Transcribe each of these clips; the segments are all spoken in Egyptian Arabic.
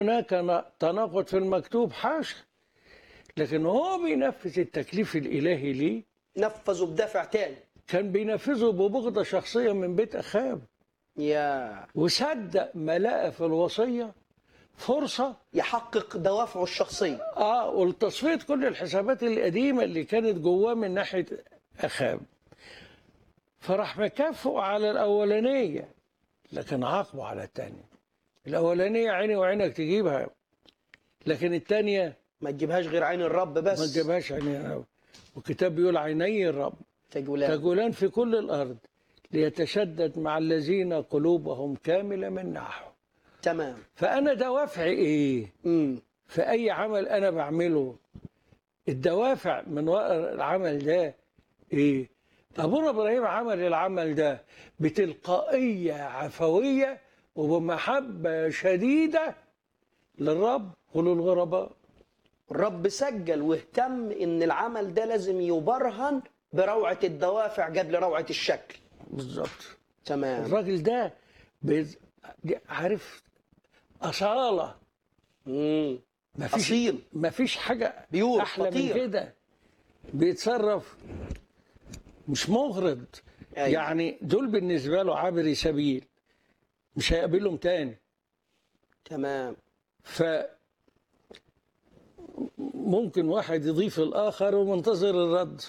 هناك تناقض في المكتوب حاشا لكن هو بينفذ التكليف الإلهي ليه نفذوا بدافع تاني كان بينفذه ببغضة شخصية من بيت أخاب يا وصدق ما لقى في الوصية فرصة يحقق دوافعه الشخصية اه ولتصفية كل الحسابات القديمة اللي كانت جواه من ناحية أخاب فراح مكافئه على الأولانية لكن عاقبه على الثانية الأولانية عيني وعينك تجيبها لكن الثانية ما تجيبهاش غير عين الرب ما بس تجيبهاش عيني والكتاب بيقول عيني الرب تجولان تجولان في كل الأرض ليتشدد مع الذين قلوبهم كاملة من نحو تمام فأنا دوافعي إيه؟ امم في أي عمل أنا بعمله الدوافع من وراء العمل ده إيه؟ أبونا إبراهيم عمل العمل ده بتلقائية عفوية وبمحبة شديدة للرب وللغرباء الرب سجل واهتم ان العمل ده لازم يبرهن بروعة الدوافع قبل روعة الشكل بالظبط تمام الراجل ده بيز... دي- عارف أصالة امم ما فيش اصيل ما فيش حاجة بيور أحلى من خطير كده بيتصرف مش مغرض أيوة. يعني دول بالنسبة له عابري سبيل مش هيقابلهم تاني تمام ف ممكن واحد يضيف الآخر ومنتظر الرد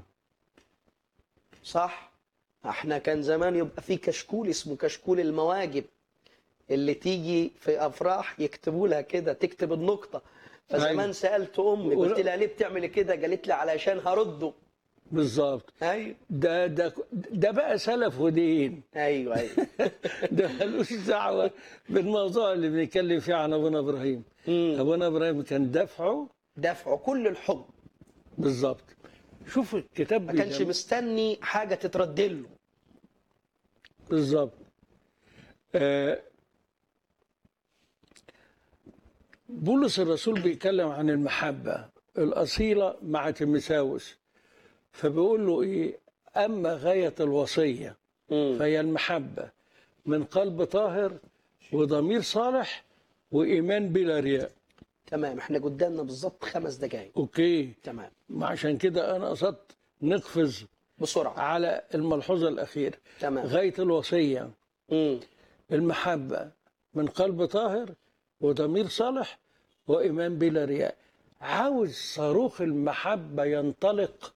صح احنا كان زمان يبقى في كشكول اسمه كشكول المواجب اللي تيجي في افراح يكتبوا لها كده تكتب النقطه فزمان أيوة. سالت امي قلت لها ليه بتعملي كده قالت لي علشان هرده بالظبط ايوه ده ده ده بقى سلف ودين ايوه ايوه ده ملوش دعوة بالموضوع اللي بنتكلم فيه عن أبونا إبراهيم مم. أبونا إبراهيم كان دفعه دفعه كل الحب بالظبط شوف الكتاب ما كانش بيجمع- مستني حاجه تترد له بالظبط آه، بولس الرسول بيتكلم عن المحبة الأصيلة مع تيمساوس فبيقول له إيه أما غاية الوصية مم. فهي المحبة من قلب طاهر وضمير صالح وإيمان بلا رياء تمام احنا قدامنا بالظبط خمس دقائق أوكي تمام ما عشان كده أنا قصدت نقفز بسرعه على الملحوظة الأخيرة تمام غاية الوصية مم. المحبة من قلب طاهر وضمير صالح وإيمان بلا رياء عاوز صاروخ المحبة ينطلق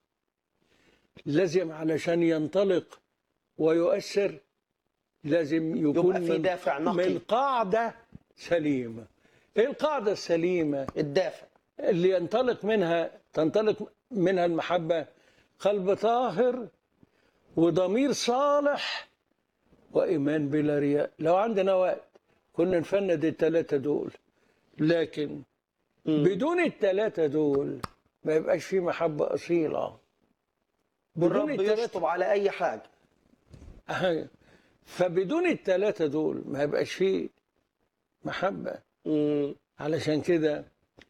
لازم علشان ينطلق ويؤثر لازم يكون يبقى في من, دافع نقي. من قاعدة سليمة ايه القاعدة السليمة الدافع اللي ينطلق منها تنطلق منها المحبة قلب طاهر وضمير صالح وإيمان بلا رياء لو عندنا وقت كنا نفند الثلاثة دول لكن مم. بدون الثلاثة دول ما يبقاش في محبة أصيلة بدون الرب الثلاثة يشطب على اي حاجه أهي. فبدون الثلاثة دول ما يبقاش في محبة مم. علشان كده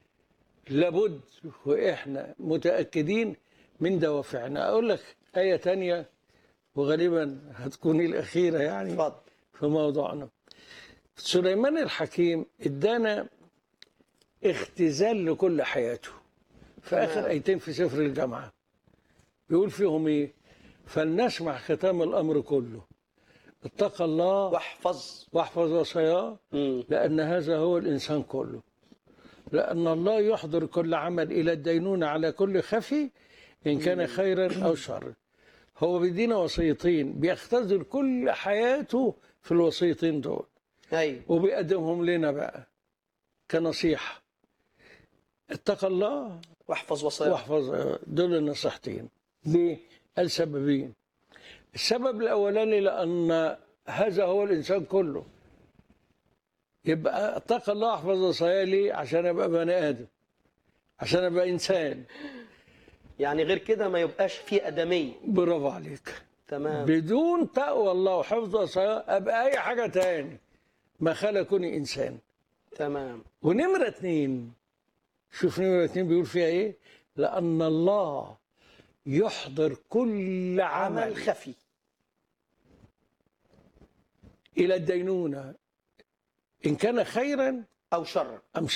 لابد واحنا متاكدين من دوافعنا اقول لك ايه تانية وغالبا هتكون الاخيره يعني اتفضل في موضوعنا سليمان الحكيم ادانا اختزال لكل حياته في تمام. اخر ايتين في سفر الجامعه بيقول فيهم ايه فلنسمع ختام الامر كله اتقى الله واحفظ واحفظ وصاياه مم. لأن هذا هو الإنسان كله لأن الله يحضر كل عمل إلى الدينونة على كل خفي إن كان خيرا أو شرا هو بيدينا وصيتين بيختزل كل حياته في الوصيتين دول ايوه وبيقدمهم لنا بقى كنصيحة اتقى الله واحفظ وصايا واحفظ دول النصيحتين ليه؟ قال سببين السبب الأولاني لأن هذا هو الإنسان كله يبقى اتقى الله احفظ وصاياه ليه؟ عشان ابقى بني ادم عشان ابقى انسان يعني غير كده ما يبقاش في ادميه برافو عليك تمام بدون تقوى الله وحفظ وصاياه ابقى اي حاجه تاني ما خلى كوني انسان تمام ونمره اتنين شوف نمره اتنين بيقول فيها ايه؟ لان الله يحضر كل عمل عمل خفي الى الدينونه ان كان خيرا او شرا أم